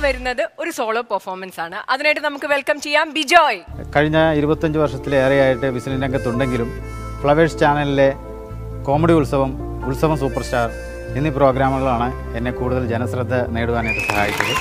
വരുന്നത് ഒരു solo performance ആണ് അതിനായിട്ട് നമുക്ക് വെൽക്കം ചെയ്യാം ബിജോയ് കഴിഞ്ഞ ഇരുപത്തഞ്ച് വർഷത്തിലേറെയായിട്ട് ബിസിനസ് രംഗത്തുണ്ടെങ്കിലും ഫ്ലവേഴ്സ് ചാനലിലെ comedy Utsavam Utsavam super star എന്നീ പ്രോഗ്രാമുകളാണ് എന്നെ കൂടുതൽ ജനശ്രദ്ധ നേടുവാനായിട്ട് സഹായിച്ചത്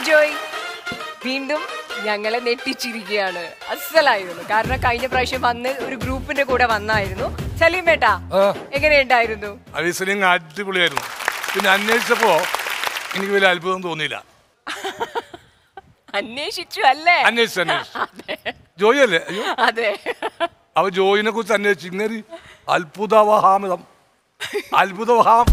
ജോയ് വീണ്ടും ഞങ്ങളെ നെട്ടിച്ചിരിക്കുകയാണ് അസലായിരുന്നു കാരണം കഴിഞ്ഞ പ്രാവശ്യം വന്ന് ഒരു ഗ്രൂപ്പിന്റെ കൂടെ വന്നായിരുന്നു സലീം ഏട്ടാ ആ. എങ്ങനെയുണ്ടായിരുന്നു ആ വിസിലിംഗ് അടിപൊളിയായിരുന്നു പിന്നെ അന്വേഷിച്ചപ്പോ എനിക്ക് വലിയ അത്ഭുതം തോന്നിയില്ല അന്വേഷിച്ചു അല്ലേ അന്വേഷിച്ചു അന്വേഷിച്ചു ജോയി അല്ലേ അയ്യോ അതെ അവ ജോയിനെ കുറിച്ച് അന്വേഷിച്ചു ഇങ്ങനെ അത്ഭുതവഹാമിതം അത്ഭുതവഹാം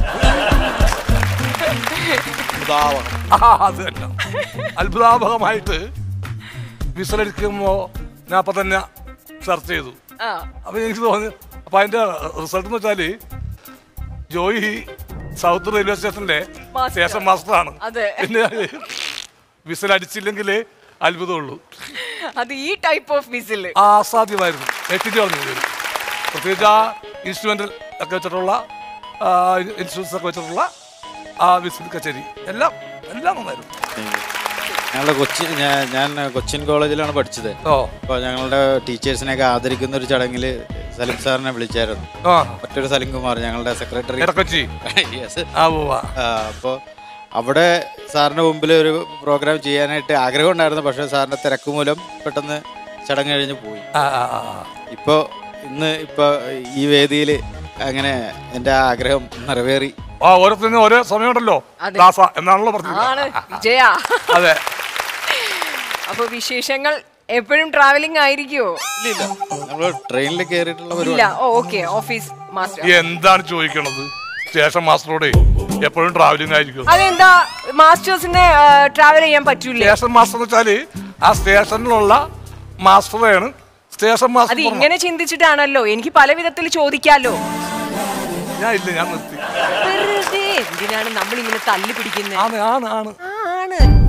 ആ, അത് തന്നെ അത്ഭുതാവഹമായിട്ട് വിസലടിക്കുമ്പോ ഞാൻ അപ്പൊ തന്നെ സെർച്ച് ചെയ്തു ആ അപ്പൊ എനിക്ക് തോന്നി അപ്പൊ അതിന്റെ റിസൾട്ട് എന്ന് വെച്ചാല് ജോയി സൗത്ത് റെയിൽവേ സ്റ്റേഷനിലെ മാസ്റ്റർ. സ്റ്റേഷൻ മാസ്റ്ററാണ് അതെ. പിന്നെ വിസിലടിച്ചില്ലെങ്കിൽ അത്ഭുതമുള്ളൂ അത് ഈ ടൈപ്പ് ഓഫ് വിസില് ആ അസാധ്യമായിരുന്നു എത്തിച്ച് പറഞ്ഞു ഇവര്. പ്രത്യേകിച്ച് ആ ഇൻസ്ട്രുമെന്റൽ ഒക്കെ വെച്ചിട്ടുള്ള ഇൻസ്ട്രുമെന്റ്സ് ഒക്കെ വെച്ചിട്ടുള്ള ആ വിസിൽ കച്ചേരി എല്ലാം എല്ലാം നന്നായിരുന്നു ഞങ്ങളുടെ കൊച്ചിൻ ഞാൻ ഞാൻ കൊച്ചിൻ കോളേജിലാണ് പഠിച്ചത് ഓ അപ്പോൾ ഞങ്ങളുടെ ടീച്ചേഴ്സിനെയൊക്കെ ആദരിക്കുന്ന ഒരു ചടങ്ങിൽ സലിം സാറിനെ വിളിച്ചായിരുന്നു ആ മറ്റൊരു സലിം കുമാർ ഞങ്ങളുടെ സെക്രട്ടറി ഇടക്കൊച്ചി യെസ് ആ പോവാ അപ്പോൾ അവിടെ സാറിൻ്റെ മുമ്പിൽ ഒരു പ്രോഗ്രാം ചെയ്യാനായിട്ട് ആഗ്രഹം ഉണ്ടായിരുന്നു പക്ഷേ സാറിൻ്റെ തിരക്ക് മൂലം പെട്ടെന്ന് ചടങ്ങ് കഴിഞ്ഞ് പോയി ആ ആ ആ ആ. ഇപ്പോൾ ഇന്ന് ഇപ്പോൾ ഈ വേദിയിൽ അങ്ങനെ എൻ്റെ ആ ആഗ്രഹം നിറവേറി ആ ഓരോരുത്തരും ഓരോ സമയമുണ്ടല്ലോ അതെ. ദാസ എന്നാണല്ലോ ആണ് പറഞ്ഞത് വിജയ അതെ അപ്പൊ വിശേഷങ്ങൾ എപ്പോഴും ട്രാവലിംഗ് ആയിരിക്കുമോ ഇല്ല നമ്മൾ ട്രെയിനിൽ കയറിയിട്ടുള്ള ഇല്ല പരിപാടി ഓ ഓക്കെ ഓഫീസ് മാസ്റ്റർ എന്താണ് ചോദിക്കണത് സ്റ്റേഷൻ മാസ്റ്ററോട് എപ്പോഴും ട്രാവലിംഗ് ആയിരിക്കും അതെന്താ മാസ്റ്റേഴ്സിന് ട്രാവൽ ചെയ്യാൻ പറ്റൂലേ സ്റ്റേഷൻ മാസ്റ്റർ എന്ന് വെച്ചാല് ആ സ്റ്റേഷനിലുള്ള മാസ്റ്ററെയാണ് സ്റ്റേഷൻ അത് മാസ്റ്റർ ഇങ്ങനെ ചിന്തിച്ചിട്ടാണല്ലോ എനിക്ക് പല വിധത്തിൽ ചോദിക്കാലോ ഞാൻ ഇല്ല ഞാൻ നിർത്തി വെറുതെ എന്തിനാണ് നമ്മൾ ഇങ്ങനെ തല്ലി പിടിക്കുന്നത് ആണ് ആണ് ആണ് ആണ്